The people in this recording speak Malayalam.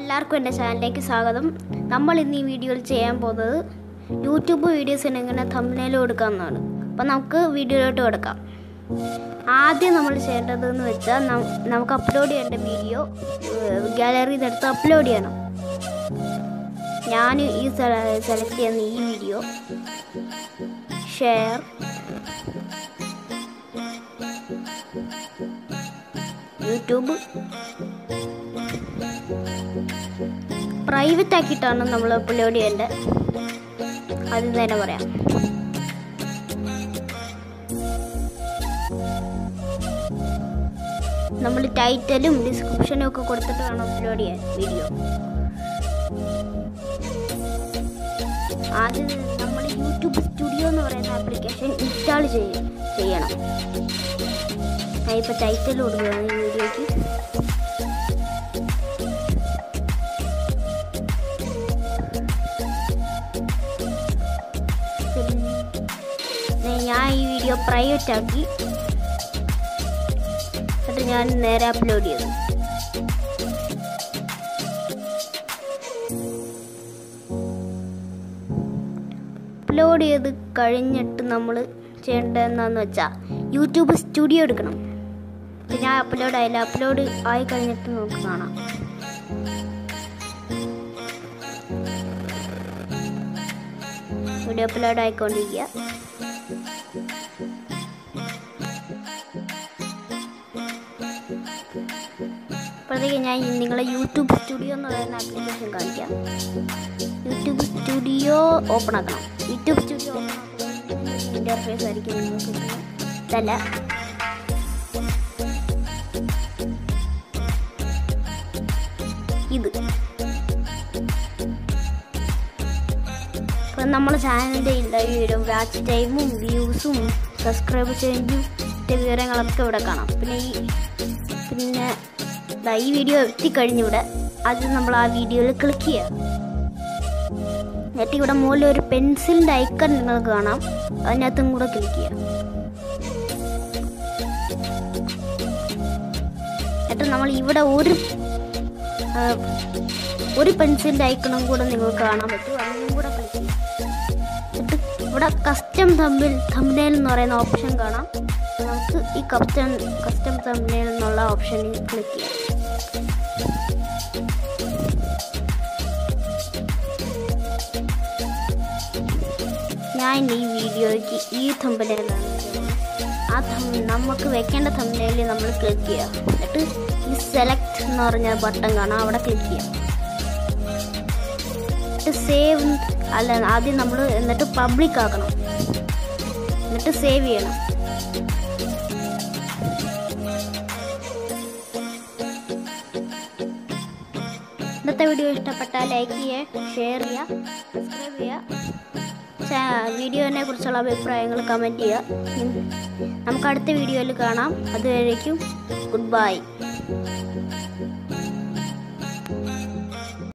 എല്ലാവർക്കും എൻ്റെ ചാനലിലേക്ക് സ്വാഗതം നമ്മൾ ഇന്ന് ഈ വീഡിയോയിൽ ചെയ്യാൻ പോകുന്നത് യൂട്യൂബ് വീഡിയോസിന് എങ്ങനെ തമ്മിൽ കൊടുക്കാമെന്നാണ് അപ്പം നമുക്ക് വീഡിയോയിലോട്ട് കൊടുക്കാം ആദ്യം നമ്മൾ ചെയ്യേണ്ടത് എന്ന് വെച്ചാൽ നം- നമുക്ക് അപ്ലോഡ് ചെയ്യേണ്ട വീഡിയോ ഗാലറിയിൽ നിന്ന് എടുത്ത് അപ്ലോഡ് ചെയ്യണം ഞാൻ ഈ സെലക്ട് ചെയ്യുന്ന ഈ വീഡിയോ ഷെയർ യൂട്യൂബ് പ്രൈവറ്റ് ആക്കിയിട്ടാണ് നമ്മൾ അപ്ലോഡ് ചെയ്യേണ്ടത് അത് തന്നെ പറയാം നമ്മൾ ടൈറ്റലും ഡിസ്ക്രിപ്ഷനും ഒക്കെ കൊടുത്തിട്ട് വേണം അപ്ലോഡ് ചെയ്യാൻ വീഡിയോ ആദ്യം നമ്മൾ യൂട്യൂബ് സ്റ്റുഡിയോ എന്ന് പറയുന്ന ആപ്ലിക്കേഷൻ ഇൻസ്റ്റാൾ ചെയ്യും ചെയ്യണം ഞാൻ ഇപ്പോൾ ടൈറ്റൽ കൊടുക്കുകയാണ് ഈ വീഡിയോയ്ക്ക് പിന്നെ ഞാൻ ഈ വീഡിയോ പ്രൈവറ്റ് ആക്കി എന്നിട്ട് ഞാൻ നേരെ അപ്ലോഡ് ചെയ്തു അപ്ലോഡ് ചെയ്ത് കഴിഞ്ഞിട്ട് നമ്മൾ ചെയ്യേണ്ടത് എന്താണെന്ന് വെച്ചാൽ യൂട്യൂബ് സ്റ്റുഡിയോ എടുക്കണം ഇപ്പം ഞാൻ അപ്ലോഡ് ആയില്ല അപ്ലോഡ് ആയി കഴിഞ്ഞിട്ട് നമുക്ക് കാണാം വീഡിയോ അപ്ലോഡ് ആയിക്കൊണ്ടിരിക്കുക അപ്പോഴത്തേക്ക് ഞാൻ നിങ്ങളെ യൂട്യൂബ് സ്റ്റുഡിയോ എന്ന് പറയുന്ന ആപ്ലിക്കേഷൻ കാണിക്കാം യൂട്യൂബ് സ്റ്റുഡിയോ ഓപ്പൺ ആക്കണം യൂട്യൂബ് സ്റ്റുഡിയോ ഓപ്പൺ ആക്കുമ്പോൾ ഇൻ്റർഫേസ് ആയിരിക്കും നിങ്ങൾക്ക് കിട്ടുന്നത്. ഇതല്ല ഇത് ഇപ്പം നമ്മുടെ ചാനലിൻ്റെ വീഡിയോ വാച്ച് ടൈമും വ്യൂസും സബ്സ്ക്രൈബ് ചെയ്യുന്ന വിവരങ്ങളൊക്കെ ഇവിടെ കാണാം പിന്നെ ഈ പിന്നെ ദാ ഈ വീഡിയോ എത്തിക്കഴിഞ്ഞു ഇവിടെ അത് നമ്മൾ ആ വീഡിയോയിൽ ക്ലിക്ക് ചെയ്യുക എന്നിട്ട് ഇവിടെ മുകളിൽ ഒരു പെൻസിലിൻ്റെ ഐക്കൺ നിങ്ങൾക്ക് കാണാം അതിനകത്തും കൂടെ ക്ലിക്ക് ചെയ്യുക എന്നിട്ട് നമ്മൾ ഇവിടെ ഒരു ആ, ഒരു പെൻസിലിൻ്റെ ഐക്കണും കൂടെ നിങ്ങൾക്ക് കാണാൻ പറ്റും അതിനും കൂടെ ക്ലിക്ക് ചെയ്യാം എന്നിട്ട് ഇവിടെ കസ്റ്റം തമ്മിൽ തമ്മിൽ എന്ന് പറയുന്ന ഓപ്ഷൻ കാണാം നമുക്ക് ഈ കസ്റ്റം കസ്റ്റം തമ്മിൽ എന്നുള്ള ഓപ്ഷനിൽ ക്ലിക്ക് ചെയ്യാം ഞാൻ ഈ വീഡിയോയ്ക്ക് ഈ തമ്പനയിലാണ് ആ thumb- നമുക്ക് വെക്കേണ്ട തമ്പനയിൽ നമ്മൾ ക്ലിക്ക് ചെയ്യുക എന്നിട്ട് ഈ സെലക്ട് എന്ന് പറഞ്ഞ ബട്ടൺ കാണാം അവിടെ ക്ലിക്ക് ചെയ്യാം എന്നിട്ട് സേവ് അല്ല ആദ്യം നമ്മൾ എന്നിട്ട് പബ്ലിക് ആക്കണം എന്നിട്ട് സേവ് ചെയ്യണം ഇന്നത്തെ വീഡിയോ ഇഷ്ടപ്പെട്ടാൽ ലൈക്ക് ചെയ്യുക ഷെയർ ചെയ്യുക സബ്സ്ക്രൈബ് ചെയ്യുക വീഡിയോനെ കുറിച്ചുള്ള അഭിപ്രായങ്ങൾ കമൻറ്റ് ചെയ്യുക ഉം. നമുക്ക് അടുത്ത വീഡിയോയിൽ കാണാം അതുവരേക്കും ഗുഡ് ബൈ